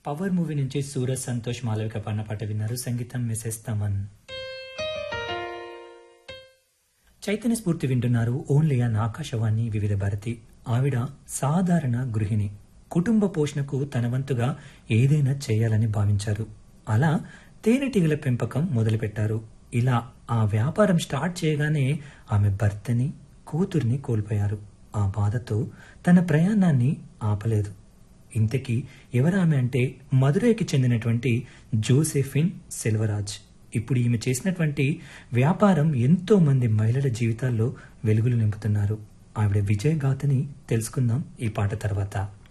power movie నుంచి సూరజ్ సంతోష్ మాలవిక పాడిన పాట విన్నారు సంగీతం మిసెస్ తమన్ చైతన్య స్ఫూర్తి వింటున్నారు ఓన్లీ అన్ ఆకాశవాణి వివిధ భారతి ఆవిడ సాధారణ గృహిణి కుటుంబ పోషణకు తన వంతుగా ఏదైనా చేయాలని భావించారు అలా తేనెటీగల పెంపకం మొదలుపెట్టారు ఇలా ఆ వ్యాపారం స్టార్ట్ చేయగానే ఆమె భర్తని కూతుర్ని కోల్పోయారు ఆ బాధతో తన ప్రయాణాన్ని ఆపలేదు ఇంతకీ ఎవరామె అంటే మదురైకి చెందినటువంటి జోసెఫిన్ సెల్వరాజ్ ఇప్పుడు ఈమె చేసినటువంటి వ్యాపారం ఎంతో మంది మహిళల జీవితాల్లో వెలుగులు నింపుతున్నారు ఆవిడ విజయగాథని తెలుసుకుందాం ఈ పాట తర్వాత